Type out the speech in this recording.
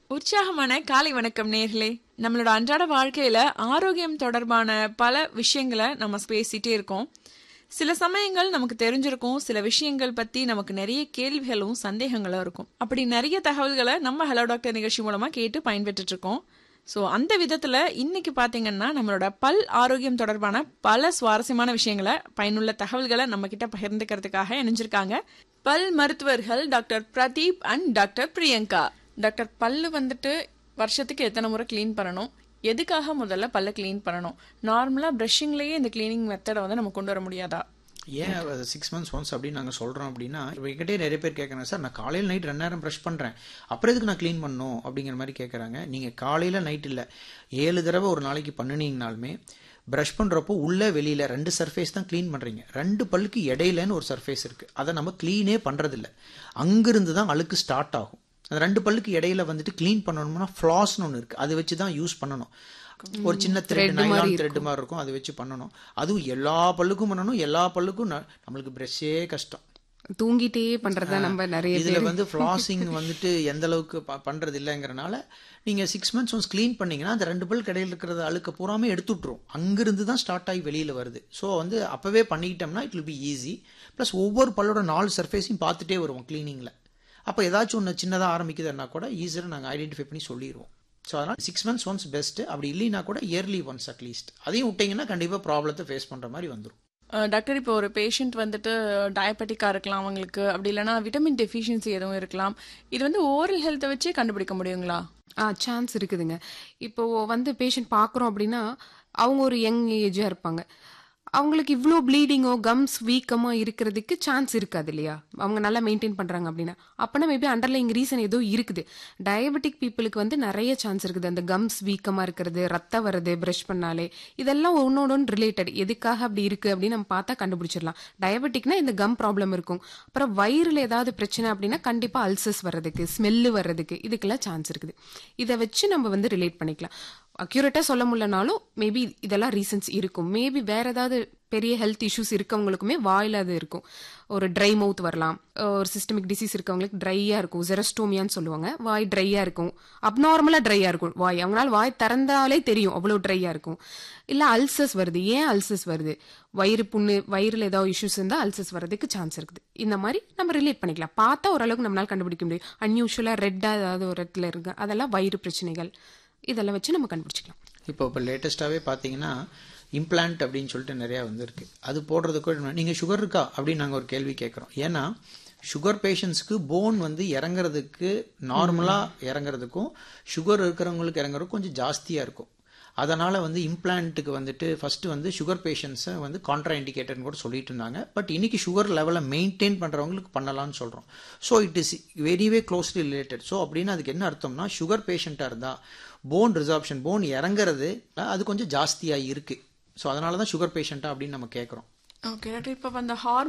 உற்சாகமான காலை வணக்கம் நேர்களே நம்மளோட அன்றாட வாழ்க்கையில ஆரோக்கியம் தொடர்பான பல விஷயங்களை நம்ம பேசிட்டே இருக்கோம் சில சமயங்கள் நமக்கு தெரிஞ்சிருக்கும் சில விஷயங்கள் பத்தி நமக்கு நிறைய கேள்விகளும் சந்தேகங்களும் இருக்கும் அப்படி நிறைய தகவல்களை நம்ம ஹலோ டாக்டர் நிகழ்ச்சி மூலமா கேட்டு பயன்பெற்றுட்டு இருக்கோம் ஸோ அந்த விதத்துல இன்னைக்கு பாத்தீங்கன்னா நம்மளோட பல் ஆரோக்கியம் தொடர்பான பல சுவாரஸ்யமான விஷயங்களை பயனுள்ள தகவல்களை நம்ம கிட்ட பகிர்ந்துக்கிறதுக்காக இணைஞ்சிருக்காங்க பல் மருத்துவர்கள் doctor Pradeep and doctor Priyanka doctor பல்லு வந்துட்டு வருஷத்துக்கு எத்தனை முறை க்ளீன் பண்ணணும் எதுக்காக முதல்ல பல்ல க்ளீன் பண்ணணும் நார்மலாக ப்ரஷிங்லேயே இந்த க்ளீனிங் மெத்தடை வந்து நம்ம கொண்டு வர முடியாதா ஏன் சிக்ஸ் மந்த்ஸ் ஒன்ஸ் அப்படின்னு நாங்கள் சொல்கிறோம் அப்படின்னா என்கிட்டே நிறைய பேர் கேட்குறாங்க சார் நான் காலையில் நைட் ரெண்டு நேரம் ப்ரஷ் பண்ணுறேன் அப்புறம் எதுக்கு நான் க்ளீன் பண்ணணும் அப்படிங்கிற மாதிரி கேட்குறாங்க நீங்கள் காலையில் நைட் இல்லை ஏழு தடவை ஒரு நாளைக்கு பண்ணினீங்கனாலுமே ப்ரஷ் பண்ணுறப்போ உள்ளே வெளியில் ரெண்டு சர்ஃபேஸ் தான் க்ளீன் பண்ணுறீங்க ரெண்டு பல்லுக்கு இடையிலன்னு ஒரு சர்ஃபேஸ் இருக்குது அதை நம்ம க்ளீனே பண்ணுறதில்ல அங்கிருந்து தான் அழுக்கு ஸ்டார்ட் ஆகும் அந்த ரெண்டு பல்லுக்கு இடையில வந்துட்டு க்ளீன் பண்ணணும்னா ஃப்ளாஸ்னு ஒன்று இருக்குது அதை வச்சு தான் யூஸ் பண்ணணும் ஒரு சின்ன த்ரெட் நைலான் த்ரெட் மாதிரி இருக்கும் அதை வச்சு பண்ணணும் அதுவும் எல்லா பல்லுக்கும் பண்ணணும் எல்லா பல்லுக்கும் ந- நம்மளுக்கு ப்ரெஷ்ஷே கஷ்டம் தூங்கிட்டே பண்றதா நம்ம நிறைய இதுல வந்து ஃப்ளாசிங் வந்துட்டு எந்த அளவுக்கு ப- பண்றது இல்லைங்கிறனால நீங்க சிக்ஸ் மந்த்ஸ் ஒன்ஸ் க்ளீன் பண்ணீங்கன்னா அந்த ரெண்டு பல் கடையில் இருக்கிறது அழுக்க பூராமே எடுத்து விட்டுரும் அங்கிருந்து தான் ஸ்டார்ட் ஆகி வெளியில வருது ஸோ வந்து அப்பவே பண்ணிக்கிட்டோம்னா it will be easy plus ஒவ்வொரு பல்லோட நாலு சர்ஃபேஸையும் பார்த்துட்டே வருவோம் க்ளீனிங்ல அப்போ ஏதாச்சும் ஒன்று சின்னதாக ஆரம்பிக்குதுன்னா கூட ஈஸியாக நாங்கள் ஐடென்டிஃபை பண்ணி சொல்லிடுவோம் ஸோ அதனால் சிக்ஸ் மந்த்ஸ் ஒன்ஸ் பெஸ்ட்டு அப்படி இல்லைன்னா கூட இயர்லி ஒன்ஸ் அட்லீஸ்ட் அதையும் விட்டிங்கன்னா கண்டிப்பாக ப்ராப்ளத்தை ஃபேஸ் பண்ணுற மாதிரி வந்துடும் அஹ் டாக்டர் இப்போ ஒரு பேஷண்ட் வந்துட்டு டயபெட்டிக்காக இருக்கலாம் அவங்களுக்கு அப்படி இல்லைன்னா விட்டமின் டெஃபிஷியன்சி எதுவும் இருக்கலாம் இது வந்து ஓரல் ஹெல்த்தை வச்சே கண்டுபிடிக்க முடியுங்களா ஆ சான்ஸ் இருக்குதுங்க இப்போ வந்து பேஷண்ட் பார்க்குறோம் அப்படின்னா அவங்க ஒரு யங் ஏஜாக இருப்பாங்க அவங்களுக்கு இவ்வளோ ப்ளீடிங்கோ கம்ஸ் வீக்கமோ இருக்கிறதுக்கு சான்ஸ் இருக்காது இல்லையா அவங்க நல்லா மெயின்டைன் பண்ணுறாங்க அப்படின்னா அப்போனா மேபி அண்டர்லைங் ரீசன் ஏதோ இருக்குது டயபெட்டிக் பீப்புளுக்கு வந்து நிறைய சான்ஸ் இருக்குது அந்த கம்ஸ் வீக்கமாக இருக்கிறது ரத்தம் வருது ப்ரஷ் பண்ணாலே இதெல்லாம் ஒன்னோட ஒன்று ரிலேட்டட் எதுக்காக அப்படி இருக்குது அப்படின்னு நம்ம பார்த்தா கண்டுபிடிச்சிடலாம் டயபெட்டிக்னா இந்த கம் ப்ராப்ளம் இருக்கும் அப்புறம் வயிறில் ஏதாவது பிரச்சனை அப்படின்னா கண்டிப்பாக அல்சர்ஸ் வர்றதுக்கு ஸ்மெல்லு வர்றதுக்கு இதுக்கெல்லாம் சான்ஸ் இருக்குது இதை வச்சு நம்ம வந்து ரிலேட் பண்ணிக்கலாம் அக்யூரேட்டாக சொல்ல முடியலனாலும் மேபி இதெல்லாம் ரீசன்ஸ் இருக்கும் மேபி வேற ஏதாவது பெரிய ஹெல்த் இஷ்யூஸ் இருக்கவங்களுக்குமே வாயில் அது இருக்கும் ஒரு ட்ரை மவுத் வரலாம் ஒரு சிஸ்டமிக் டிசீஸ் இருக்கவங்களுக்கு ட்ரையாக இருக்கும் ஜெரஸ்டோமியான்னு சொல்லுவாங்க வாய் ட்ரையாக இருக்கும் அப்நார்மலாக ட்ரையாக இருக்கும் வாய் அவங்களால வாய் திறந்தாலே தெரியும் அவ்வளோ ட்ரையாக இருக்கும் இல்லை அல்சர்ஸ் வருது ஏன் அல்சர்ஸ் வருது வயிறு புண்ணு வயிறில் ஏதாவது இஷ்யூஸ் இருந்தால் அல்சர்ஸ் வர்றதுக்கு சான்ஸ் இருக்குது இந்த மாதிரி நம்ம ரிலேட் பண்ணிக்கலாம் பார்த்தா ஓரளவுக்கு நம்மளால கண்டுபிடிக்க முடியும் அன்யூஷுவலாக ரெட்டாக ஏதாவது ஒரு இடத்துல இருக்கு அதெல்லாம் வயிறு பிரச்சனைகள் இதெல்லாம் வச்சு நம்ம கண்டுபிடிச்சிக்கலாம் இப்போ இப்போ லேட்டஸ்ட்டாகவே பார்த்தீங்கன்னா இம்ப்ளான்ட் அப்படின்னு சொல்லிட்டு நிறையா வந்துருக்கு அது போடுறதுக்கு நீங்கள் சுகர் இருக்கா அப்படின்னு நாங்கள் ஒரு கேள்வி கேட்குறோம் ஏன்னா சுகர் பேஷண்ட்ஸ்க்கு போன் வந்து இறங்குறதுக்கு நார்மலாக இறங்குறதுக்கும் சுகர் இருக்கிறவங்களுக்கு இறங்குறதுக்கும் கொஞ்சம் ஜாஸ்தியாக இருக்கும் அதனால் வந்து இம்ப்ளான்ட்டுக்கு வந்துட்டு ஃபஸ்ட்டு வந்து சுகர் பேஷண்ட்ஸை வந்து கான்ட்ரா இண்டிகேட்டர்னு கூட சொல்லிட்டு இருந்தாங்க பட் இன்னைக்கு சுகர் லெவலை மெயின்டைன் பண்ணுறவங்களுக்கு பண்ணலாம்னு சொல்கிறோம் so it is very very closely related so அப்படின்னு அதுக்கு என்ன அர்த்தம்னா சுகர் பேஷண்ட்டாக இருந்தால் போன் ரிசார்ப்ஷன் போன் இறங்குறது அது கொஞ்சம் ஜாஸ்தியாக இருக்குது ஸோ அதனால தான் சுகர் பேஷண்ட்டா அப்படின்னு நம்ம கேட்குறோம் ஓகே டாக்டர் இப்போ அந்த ஹார்மோன்